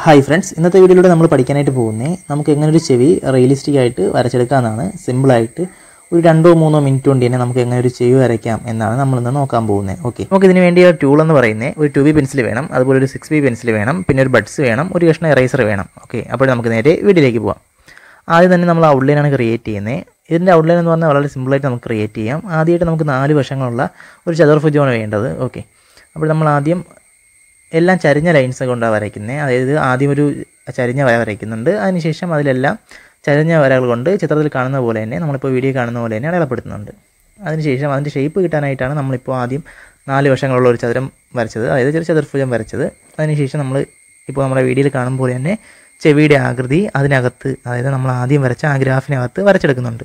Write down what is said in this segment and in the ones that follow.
hi friends ഇന്നത്തെ വീഡിയോയിലൂടെ നമ്മൾ പഠിക്കാനായിട്ട് പോകുന്നത് നമുക്ക് എങ്ങനെ ഒരു ചെവി റിയലിസ്റ്റിക് ആയിട്ട് വരച്ചെടുക്കാമെന്നാണ് സിമ്പിളായിട്ട് ഒരു രണ്ടോ മൂന്നോ മിനിറ്റ് കൊണ്ട് തന്നെ നമുക്ക് എങ്ങനെ ഒരു ചെവി വരയ്ക്കാം എന്നാണ് നമ്മൾ ഇന്ന് നോക്കാൻ പോകുന്നത് ഓക്കെ നമുക്ക് ഇതിന് വേണ്ടി ടൂൾ എന്ന് പറയുന്നത് ഒരു ടു ബി പെൻസിൽ വേണം അതുപോലെ ഒരു സിക്സ് ബി പെൻസിൽ വേണം പിന്നെ ഒരു ബഡ്സ് വേണം ഒരു കഷ്ണം എറൈസർ വേണം ഓക്കെ അപ്പോൾ നമുക്ക് നേരെ വീഡിയോയിലേക്ക് പോവാം ആദ്യം തന്നെ നമ്മൾ ഔട്ട്ലൈനാണ് ക്രിയേറ്റ് ചെയ്യുന്നത് ഇതിൻ്റെ ഔട്ട്ലൈൻ എന്ന് പറഞ്ഞാൽ വളരെ സിമ്പിളായിട്ട് നമുക്ക് ക്രിയേറ്റ് ചെയ്യാം ആദ്യമായിട്ട് നമുക്ക് നാല് വശങ്ങളുള്ള ഒരു ചതുർഭുജമാണ് വേണ്ടത് ഓക്കെ അപ്പോൾ നമ്മൾ ആദ്യം എല്ലാം ചരിഞ്ഞ ലൈൻസ് കൊണ്ടാണ് വരയ്ക്കുന്നത് അതായത് ആദ്യം ഒരു ചരിഞ്ഞ വര വരയ്ക്കുന്നുണ്ട് അതിനുശേഷം അതിലെല്ലാം ചരിഞ്ഞ വരകൾ കൊണ്ട് ചിത്രത്തിൽ കാണുന്ന പോലെ തന്നെ നമ്മളിപ്പോൾ വീഡിയോ കാണുന്ന പോലെ തന്നെ അടയാളപ്പെടുത്തുന്നുണ്ട് അതിനുശേഷം അതിൻ്റെ ഷേപ്പ് കിട്ടാനായിട്ടാണ് നമ്മളിപ്പോൾ ആദ്യം നാല് വശങ്ങളുള്ള ഒരു ചതുരം വരച്ചത് അതായത് ഒരു ചതുർഭുജം വരച്ചത് അതിനുശേഷം നമ്മൾ ഇപ്പോൾ നമ്മുടെ വീഡിയോയിൽ കാണുന്ന പോലെ തന്നെ ചെവിയുടെ ആകൃതി അതിനകത്ത് അതായത് നമ്മൾ ആദ്യം വരച്ച ആ ഗ്രാഫിനകത്ത് വരച്ചെടുക്കുന്നുണ്ട്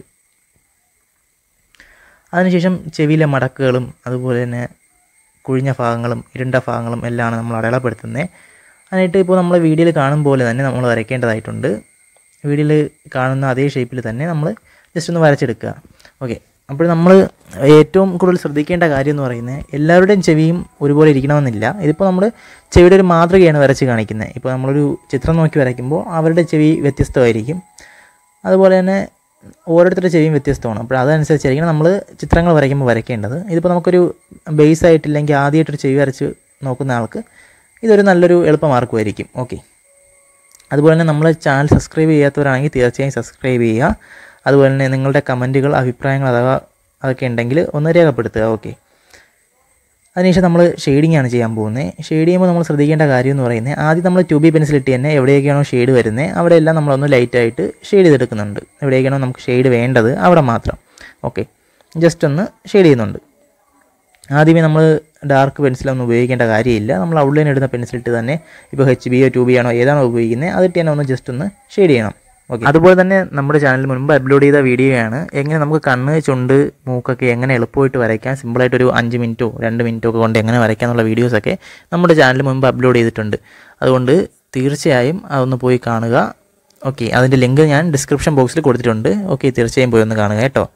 അതിനുശേഷം ചെവിയിലെ മടക്കുകളും അതുപോലെ തന്നെ കുഴിഞ്ഞ ഭാഗങ്ങളും ഇരുണ്ട ഭാഗങ്ങളും എല്ലാമാണ് നമ്മൾ അടയാളപ്പെടുത്തുന്നത് അതിനായിട്ട് ഇപ്പോൾ നമ്മൾ വീഡിയോയിൽ കാണും പോലെ തന്നെ നമ്മൾ വരയ്ക്കേണ്ടതായിട്ടുണ്ട് വീഡിയോയിൽ കാണുന്ന അതേ ഷേപ്പിൽ തന്നെ നമ്മൾ ജസ്റ്റ് ഒന്ന് വരച്ചെടുക്കുക ഓക്കെ അപ്പോൾ നമ്മൾ ഏറ്റവും കൂടുതൽ ശ്രദ്ധിക്കേണ്ട കാര്യം എന്ന് പറയുന്നത് എല്ലാവരുടെയും ചെവിയും ഒരുപോലെ ഇരിക്കണമെന്നില്ല ഇതിപ്പോൾ നമ്മൾ ചെവിയുടെ ഒരു മാതൃകയാണ് വരച്ച് കാണിക്കുന്നത് ഇപ്പോൾ നമ്മളൊരു ചിത്രം നോക്കി വരയ്ക്കുമ്പോൾ അവരുടെ ചെവി വ്യത്യസ്തമായിരിക്കും അതുപോലെ തന്നെ ഓരോരുത്തരുടെ ചെവിയും വ്യത്യസ്തമാണ് അപ്പോൾ അതനുസരിച്ചായിരിക്കണം നമ്മൾ ചിത്രങ്ങൾ വരയ്ക്കുമ്പോൾ വരയ്ക്കേണ്ടത് ഇതിപ്പോൾ നമുക്കൊരു ബേസ് ആയിട്ടില്ലെങ്കിൽ ആദ്യമായിട്ടൊരു ചെവി വരച്ച് നോക്കുന്ന ആൾക്ക് ഇതൊരു നല്ലൊരു എളുപ്പമാർക്കുമായിരിക്കും ഓക്കെ അതുപോലെ തന്നെ നമ്മൾ ചാനൽ സബ്സ്ക്രൈബ് ചെയ്യാത്തവരാണെങ്കിൽ തീർച്ചയായും സബ്സ്ക്രൈബ് ചെയ്യുക അതുപോലെ തന്നെ നിങ്ങളുടെ കമൻറ്റുകൾ അഭിപ്രായങ്ങൾ അഥവാ അതൊക്കെ ഉണ്ടെങ്കിൽ ഒന്ന് രേഖപ്പെടുത്തുക ഓക്കെ അതിനുശേഷം നമ്മൾ ഷെയ്ഡിംഗ് ആണ് ചെയ്യാൻ പോകുന്നത് ഷെയ്ഡ് ചെയ്യുമ്പോൾ നമ്മൾ ശ്രദ്ധിക്കേണ്ട കാര്യം എന്ന് പറയുന്നത് ആദ്യം നമ്മൾ ട്യൂബ് ബി പെൻസിൽ ഇട്ട് തന്നെ എവിടെയൊക്കെയാണോ ഷെയ്ഡ് വരുന്നത് അവിടെയെല്ലാം നമ്മളൊന്ന് ലൈറ്റായിട്ട് ഷെയ്ഡ് ചെയ്തെടുക്കുന്നുണ്ട് എവിടെയൊക്കെയാണോ നമുക്ക് ഷെയ്ഡ് വേണ്ടത് അവിടെ മാത്രം ഓക്കെ ജസ്റ്റ് ഒന്ന് ഷെയ്ഡ് ചെയ്യുന്നുണ്ട് ആദ്യമേ നമ്മൾ ഡാർക്ക് പെൻസിലൊന്നും ഉപയോഗിക്കേണ്ട കാര്യമില്ല നമ്മൾ ഔട്ട്ലൈൻ എടുത്ത പെൻസിലിട്ട് തന്നെ ഇപ്പോൾ എച്ച് ബിയോ ടു ബി ആണോ ഏതാണോ ഉപയോഗിക്കുന്നത് അതിട്ട് തന്നെ ഒന്ന് ജസ്റ്റ് ഒന്ന് ഷെയ്ഡ് ചെയ്യണം ഓക്കെ അതുപോലെ തന്നെ നമ്മുടെ ചാനലിൽ മുൻപ് അപ്ലോഡ് ചെയ്ത വീഡിയോയാണ് എങ്ങനെ നമുക്ക് കണ്ണ് ചുണ്ട് മൂക്കൊക്കെ എങ്ങനെ എളുപ്പമായിട്ട് വരയ്ക്കാം സിമ്പിളായിട്ട് ഒരു അഞ്ച് മിനിറ്റോ രണ്ട് മിനിറ്റോ ഒക്കെ കൊണ്ട് എങ്ങനെ വരയ്ക്കാം എന്നുള്ള വീഡിയോസൊക്കെ നമ്മുടെ ചാനലിൽ മുൻപ് അപ്ലോഡ് ചെയ്തിട്ടുണ്ട് അതുകൊണ്ട് തീർച്ചയായും അതൊന്ന് പോയി കാണുക ഓക്കെ അതിൻ്റെ ലിങ്ക് ഞാൻ ഡിസ്ക്രിപ്ഷൻ ബോക്സിൽ കൊടുത്തിട്ടുണ്ട് ഓക്കെ തീർച്ചയായും പോയി ഒന്ന് കാണുക കേട്ടോ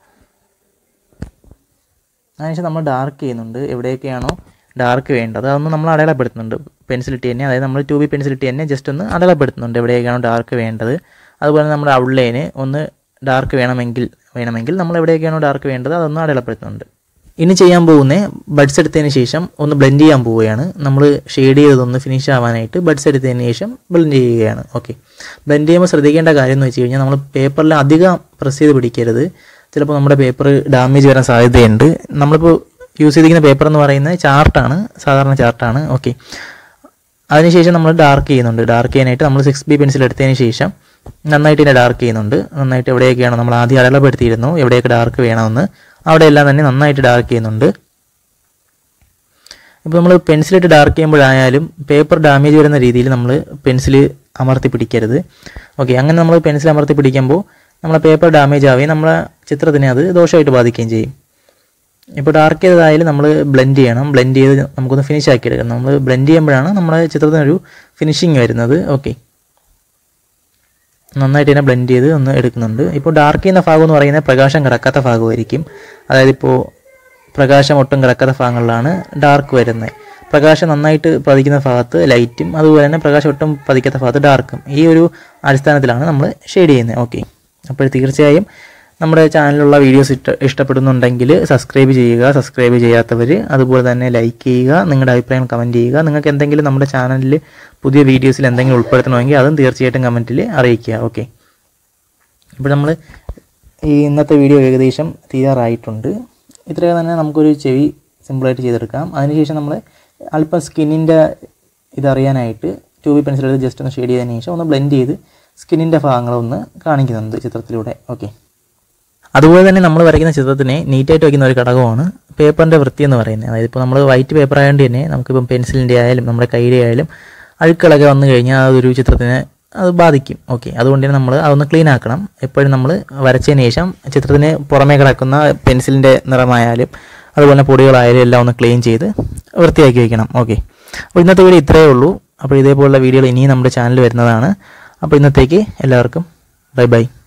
അതിനുശേഷം നമ്മൾ ഡാർക്ക് ചെയ്യുന്നുണ്ട് എവിടെയൊക്കെയാണോ ഡാർക്ക് വേണ്ടത് അതൊന്ന് നമ്മൾ അടയാളപ്പെടുത്തുന്നുണ്ട് പെൻസിലിട്ട് തന്നെ അതായത് നമ്മൾ ടു ബി പെൻസിലിട്ട് തന്നെ ജസ്റ്റ് ഒന്ന് അടയാളപ്പെടുത്തുന്നുണ്ട് എവിടെയൊക്കെയാണോ ഡാർക്ക് വേണ്ടത് അതുപോലെ നമ്മുടെ ഔട്ട്ലൈന് ഒന്ന് ഡാർക്ക് വേണമെങ്കിൽ വേണമെങ്കിൽ നമ്മൾ എവിടെയൊക്കെയാണോ ഡാർക്ക് വേണ്ടത് അതൊന്ന് അടയാളപ്പെടുത്തുന്നുണ്ട് ഇനി ചെയ്യാൻ പോകുന്നത് ബഡ്സ് എടുത്തതിന് ശേഷം ഒന്ന് ബ്ലെൻഡ് ചെയ്യാൻ പോവുകയാണ് നമ്മൾ ഷെയ്ഡ് ചെയ്തതൊന്ന് ഫിനിഷ് ആവാനായിട്ട് ബഡ്സ് എടുത്തതിന് ശേഷം ബ്ലെൻഡ് ചെയ്യുകയാണ് ഓക്കെ ബ്ലെൻഡ് ചെയ്യുമ്പോൾ ശ്രദ്ധിക്കേണ്ട കാര്യം എന്ന് വെച്ച് കഴിഞ്ഞാൽ നമ്മൾ പേപ്പറിൽ അധികം പ്രസ് ചെയ്ത് പിടിക്കരുത് ചിലപ്പോൾ നമ്മുടെ പേപ്പർ ഡാമേജ് വരാൻ സാധ്യതയുണ്ട് നമ്മളിപ്പോൾ യൂസ് ചെയ്തിരിക്കുന്ന പേപ്പർ എന്ന് പറയുന്നത് ചാർട്ടാണ് സാധാരണ ചാർട്ടാണ് ഓക്കെ അതിനുശേഷം നമ്മൾ ഡാർക്ക് ചെയ്യുന്നുണ്ട് ഡാർക്ക് ചെയ്യാനായിട്ട് നമ്മൾ സിക്സ് ബി പെൻസിൽ എടുത്തതിന് ശേഷം നന്നായിട്ട് തന്നെ ഡാർക്ക് ചെയ്യുന്നുണ്ട് നന്നായിട്ട് എവിടെയൊക്കെയാണോ നമ്മൾ ആദ്യം അടയാളപ്പെടുത്തിയിരുന്നു എവിടെയൊക്കെ ഡാർക്ക് വേണമെന്ന് അവിടെയെല്ലാം തന്നെ നന്നായിട്ട് ഡാർക്ക് ചെയ്യുന്നുണ്ട് ഇപ്പോൾ നമ്മൾ പെൻസിലിട്ട് ഡാർക്ക് ചെയ്യുമ്പോഴായാലും പേപ്പർ ഡാമേജ് വരുന്ന രീതിയിൽ നമ്മൾ പെൻസിൽ അമർത്തി പിടിക്കരുത് ഓക്കെ അങ്ങനെ നമ്മൾ പെൻസിൽ അമർത്തി പിടിക്കുമ്പോൾ നമ്മളെ പേപ്പർ ഡാമേജ് ആവുകയും നമ്മളെ ചിത്രത്തിനെ അത് ദോഷമായിട്ട് ബാധിക്കുകയും ചെയ്യും ഇപ്പോൾ ഡാർക്ക് ചെയ്തതായാലും നമ്മൾ ബ്ലെൻഡ് ചെയ്യണം ബ്ലെൻഡ് ചെയ്ത് നമുക്കൊന്ന് ഫിനിഷ് ആക്കി എടുക്കണം നമ്മൾ ബ്ലെൻഡ് ചെയ്യുമ്പോഴാണ് നമ്മുടെ ചിത്രത്തിനൊരു ഫിനിഷിങ് വരുന്നത് ഓക്കെ നന്നായിട്ട് തന്നെ ബ്ലെൻഡ് ചെയ്ത് ഒന്ന് എടുക്കുന്നുണ്ട് ഇപ്പോൾ ഡാർക്ക് ചെയ്യുന്ന ഭാഗം എന്ന് പറയുന്നത് പ്രകാശം കിടക്കാത്ത ഭാഗമായിരിക്കും അതായത് ഇപ്പോൾ പ്രകാശം ഒട്ടും കിടക്കാത്ത ഭാഗങ്ങളിലാണ് ഡാർക്ക് വരുന്നത് പ്രകാശം നന്നായിട്ട് പതിക്കുന്ന ഭാഗത്ത് ലൈറ്റും അതുപോലെ തന്നെ പ്രകാശം ഒട്ടും പതിക്കാത്ത ഭാഗത്ത് ഡാർക്കും ഈ ഒരു അടിസ്ഥാനത്തിലാണ് നമ്മൾ ഷെയ്ഡ് ചെയ്യുന്നത് ഓക്കെ അപ്പോൾ തീർച്ചയായും നമ്മുടെ ചാനലിലുള്ള വീഡിയോസ് ഇഷ്ട ഇഷ്ടപ്പെടുന്നുണ്ടെങ്കിൽ സബ്സ്ക്രൈബ് ചെയ്യുക സബ്സ്ക്രൈബ് ചെയ്യാത്തവർ അതുപോലെ തന്നെ ലൈക്ക് ചെയ്യുക നിങ്ങളുടെ അഭിപ്രായം കമൻറ്റ് ചെയ്യുക നിങ്ങൾക്ക് എന്തെങ്കിലും നമ്മുടെ ചാനലിൽ പുതിയ വീഡിയോസിൽ എന്തെങ്കിലും ഉൾപ്പെടുത്തണമെങ്കിൽ അതും തീർച്ചയായിട്ടും കമൻറ്റിൽ അറിയിക്കുക ഓക്കെ ഇപ്പോൾ നമ്മൾ ഈ ഇന്നത്തെ വീഡിയോ ഏകദേശം തീരാറായിട്ടുണ്ട് ഇത്രയും തന്നെ നമുക്കൊരു ചെവി സിമ്പിളായിട്ട് ചെയ്തെടുക്കാം അതിനുശേഷം നമ്മൾ അല്പം സ്കിന്നിൻ്റെ ഇതറിയാനായിട്ട് ട്യൂബി പെൻസിൽ എടുത്ത് ജസ്റ്റ് ഒന്ന് ഷെയ്ഡ് ചെയ്തതിന് ശേഷം ഒന്ന് ബ്ലെൻഡ് ചെയ്ത് സ്കിന്നിൻ്റെ ഭാഗങ്ങളൊന്ന് കാണിക്കുന്നുണ്ട് ചിത്രത്തിലൂടെ ഓക്കെ അതുപോലെ തന്നെ നമ്മൾ വരയ്ക്കുന്ന ചിത്രത്തിനെ നീറ്റായിട്ട് വയ്ക്കുന്ന ഒരു ഘടകമാണ് പേപ്പറിൻ്റെ വൃത്തി എന്ന് പറയുന്നത് അതായത് ഇപ്പോൾ നമ്മൾ വൈറ്റ് പേപ്പർ ആയതുകൊണ്ട് തന്നെ നമുക്കിപ്പം പെൻസിലിൻ്റെ ആയാലും നമ്മുടെ കൈയുടെ ആയാലും അഴുക്കുകളൊക്കെ വന്നു കഴിഞ്ഞാൽ അതൊരു ചിത്രത്തിനെ അത് ബാധിക്കും ഓക്കെ അതുകൊണ്ട് തന്നെ നമ്മൾ അതൊന്ന് ക്ലീൻ ആക്കണം എപ്പോഴും നമ്മൾ വരച്ചതിന് ശേഷം ചിത്രത്തിന് പുറമേ കിടക്കുന്ന പെൻസിലിൻ്റെ നിറമായാലും അതുപോലെ പൊടികളായാലും എല്ലാം ഒന്ന് ക്ലീൻ ചെയ്ത് വൃത്തിയാക്കി വയ്ക്കണം ഓക്കെ അപ്പോൾ ഇന്നത്തെ വീഡിയോ ഇത്രയേ ഉള്ളൂ അപ്പോൾ ഇതേപോലുള്ള വീഡിയോകൾ ഇനിയും നമ്മുടെ ചാനലിൽ വരുന്നതാണ് അപ്പോൾ ഇന്നത്തേക്ക് എല്ലാവർക്കും ബൈ ബൈ